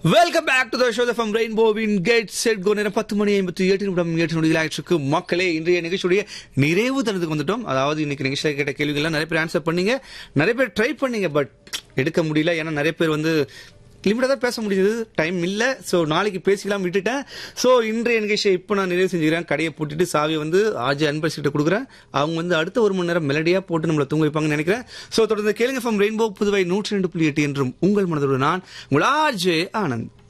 welcome back to the show from ரெயின்போவின் get set go நேரம் பத்து மணி ஐம்பத்தி எட்டு நிமிடம் எட்டு நொடிகள் ஆயிடுச்சு மக்களே இன்றைய நிகழ்ச்சியுடைய நிறைவு தருணத்துக்கு வந்துட்டோம் அதாவது இன்னைக்கு நிகழ்ச்சியில் கேட்ட கேள்விகள்லாம் நிறைய பேர் ஆன்சர் பண்ணீங்க நிறைய பேர் ட்ரை பண்ணீங்க பட் எடுக்க முடியல ஏன்னா நிறைய பேர் வந்து லிமிட்டாக தான் பேச முடியுது டைம் இல்லை ஸோ நாளைக்கு பேசிக்கலாம் விட்டுட்டேன் ஸோ இன்றைய நிகழ்ச்சியை இப்போ நான் நிறைவு செஞ்சுக்கிறேன் கடையை பூட்டிட்டு சாவியை வந்து ஆஜி அன்பரசி கிட்ட கொடுக்குறேன் அவங்க வந்து அடுத்த ஒரு மணி நேரம் மெலடியாக போட்டு நம்மளை தூங்க வைப்பாங்கன்னு நினைக்கிறேன் ஸோ தொடர்ந்து கேளுங்க ஃப்ரம் ரெயின்போ புதுவை நூற்றி ரெண்டு புள்ளி எட்டு என்றும் உங்கள் மனதோடு நான் உங்கள் ஆர்ஜே ஆனந்த்